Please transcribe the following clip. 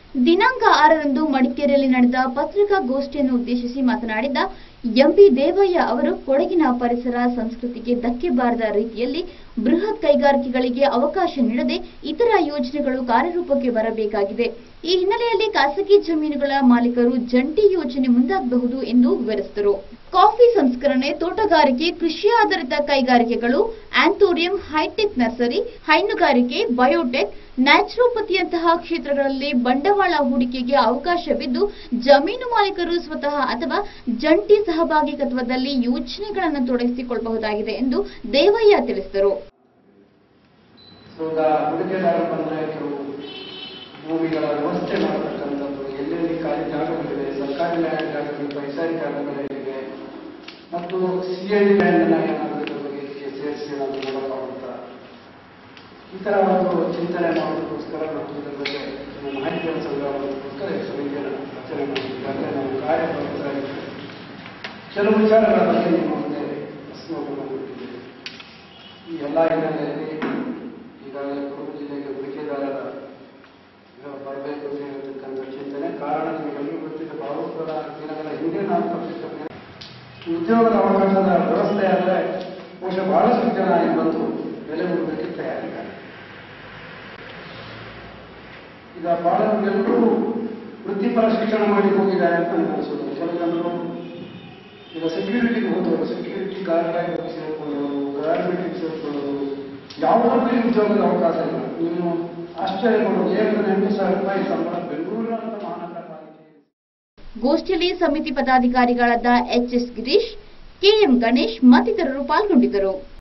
ದಿನಾಂಕ ಆರರಂದು ಮಡಿಕೇರಿಯಲ್ಲಿ ನಡೆದ ಪತ್ರಿಕಾಗೋಷ್ಠಿಯನ್ನು ಉದ್ದೇಶಿಸಿ ಮಾತನಾಡಿದ ಎಂಪಿ ದೇವಯ್ಯ ಅವರು ಕೊಡಗಿನ ಪರಿಸರ ಸಂಸ್ಕೃತಿಗೆ ಧಕ್ಕೆ ಬಾರದ ರೀತಿಯಲ್ಲಿ ಬೃಹತ್ ಕೈಗಾರಿಕೆಗಳಿಗೆ ಅವಕಾಶ ನೀಡದೆ ಇತರ ಯೋಜನೆಗಳು ಕಾರ್ಯರೂಪಕ್ಕೆ ಬರಬೇಕಾಗಿದೆ ಈ ಹಿನ್ನೆಲೆಯಲ್ಲಿ ಖಾಸಗಿ ಜಮೀನುಗಳ ಮಾಲೀಕರು ಜಂಟಿ ಯೋಜನೆ ಮುಂದಾಗಬಹುದು ಎಂದು ವಿವರಿಸಿದರು ಕಾಫಿ ಸಂಸ್ಕರಣೆ ತೋಟಗಾರಿಕೆ ಕೃಷಿ ಆಧಾರಿತ ಕೈಗಾರಿಕೆಗಳು ಆಂಥೋರಿಯಂ ಹೈಟೆಕ್ ನರ್ಸರಿ ಹೈನುಗಾರಿಕೆ ಬಯೋಟೆಕ್ ನ್ಯಾಚುರೋಪತಿಯಂತಹ ಕ್ಷೇತ್ರಗಳಲ್ಲಿ ಬಂಡವಾಳ ಹೂಡಿಕೆಗೆ ಅವಕಾಶವಿದ್ದು ಜಮೀನು ಮಾಲೀಕರು ಸ್ವತಃ ಅಥವಾ ಜಂಟಿ ಸಹಭಾಗಿತ್ವದಲ್ಲಿ ಯೋಜನೆಗಳನ್ನು ತೊಡಗಿಸಿಕೊಳ್ಳಬಹುದಾಗಿದೆ ಎಂದು ದೇವಯ್ಯ ತಿಳಿಸಿದರು ಇವಾಗ ಹೂಡಿಕೆದಾರ ಬಂದರೆ ಕೆಲವು ಭೂಮಿಗಳ ವ್ಯವಸ್ಥೆ ಮಾಡತಕ್ಕಂಥದ್ದು ಎಲ್ಲೆಲ್ಲಿ ಖಾಲಿ ಜಾಗಗಳಿವೆ ಸರ್ಕಾರಿ ಲ್ಯಾಂಡ್ ಜಾಗಗಳು ಪೈಸಾರಿ ಜಾಗಗಳಿವೆ ಮತ್ತು ಸಿ ಐ ಲ್ಯಾಂಡ್ನ ಏನಾದರೂ ಇದ್ರ ಬಗ್ಗೆ ಇದಕ್ಕೆ ಸೇರಿಸಿ ಏನಾದರೂ ಮಾಡೋಕ್ಕಾಗುತ್ತಾ ಈ ಥರ ಒಂದು ಚಿಂತನೆ ಮಾಡೋದಕ್ಕೋಸ್ಕರ ಮತ್ತು ಇದರ ಬಗ್ಗೆ ನಮ್ಮ ಮಾಹಿತಿಯನ್ನು ಸಂಗ್ರಹ ಮಾಡೋದಕ್ಕೋಸ್ಕರ ಈ ಸಮಿತಿಯನ್ನು ರಚನೆ ಮಾಡಿದ್ದಾರೆ ನಾವು ಕಾರ್ಯ ಬರ್ತಾ ಇದ್ದೀವಿ ಕೆಲವು ವಿಚಾರಗಳ ಬಗ್ಗೆ ನಿಮ್ಮ ಮುಂದೆ ಪ್ರಶ್ನೆಗಳನ್ನು ಕೊಟ್ಟಿದ್ದೇವೆ ಈ ಎಲ್ಲ ಹಿನ್ನೆಲೆಯಲ್ಲಿ ಈಗಾಗಲೇ ಕೊಡಗು ಜಿಲ್ಲೆಗೆ ಹೂಡಿಕೆದಾರರ ಬರಬೇಕು ಅಂತ ಹೇಳಿರ್ತಕ್ಕಂಥ ಚಿಂತನೆ ಕಾರಣ ನಿಮಗೆಲ್ಲರೂ ಗೊತ್ತಿದೆ ಬಹಳ ದಿನಗಳ ಹಿಂದೆ ನಾವು ತಪ್ಪಿರ್ತಕ್ಕಂಥ ಉದ್ಯೋಗದ ಅವಕಾಶದ ವ್ಯವಸ್ಥೆ ಆದರೆ ಬಹುಶಃ ಬಹಳಷ್ಟು ಜನ ಇಲ್ಲಿ ಬಂದು ಬೆಲೆ ಕೊಡಲಿಕ್ಕೆ ತಯಾರಿದ್ದಾರೆ ಈಗ ಬಹಳ ಎಲ್ಲರೂ ವೃತ್ತಿಪರ ಶಿಕ್ಷಣ ಮಾಡಿ ಹೋಗಿದ್ದಾರೆ ಅಂತ ನನಗೆ ಅನಿಸೋದು ಕೆಲವು ಜನರು ಈಗ ಸೆಕ್ಯೂರಿಟಿಗೆ ಹೋದವರು ಸೆಕ್ಯೂರಿಟಿ ಗಾರ್ಡ್ ಹೋಗಿ ಸೇರ್ಕೊಳ್ಳೋರು ಗಾರ್ಮೆಂಟಿಗೆ ಸೇರ್ಕೊಳ್ಳೋರು ಯಾವುದಕ್ಕೂ ಉದ್ಯೋಗದ ಅವಕಾಶ ಇಲ್ಲ ನೀವು ಆಶ್ಚರ್ಯ ಪಡೋದು ಏಕದ ಎಂಟು ಸಾವಿರ ರೂಪಾಯಿ ಸಂಬಳ ಬೆಂಗಳೂರಿನಂತ ಮಹಾನಗರ ಪಾಲಿಕೆ ಗೋಷ್ಠಿಯಲ್ಲಿ ಸಮಿತಿ ಪದಾಧಿಕಾರಿಗಳಾದ H S Girish K M Ganesh ಮತ್ತಿತರರು ಪಾಲ್ಗೊಂಡಿದ್ದರು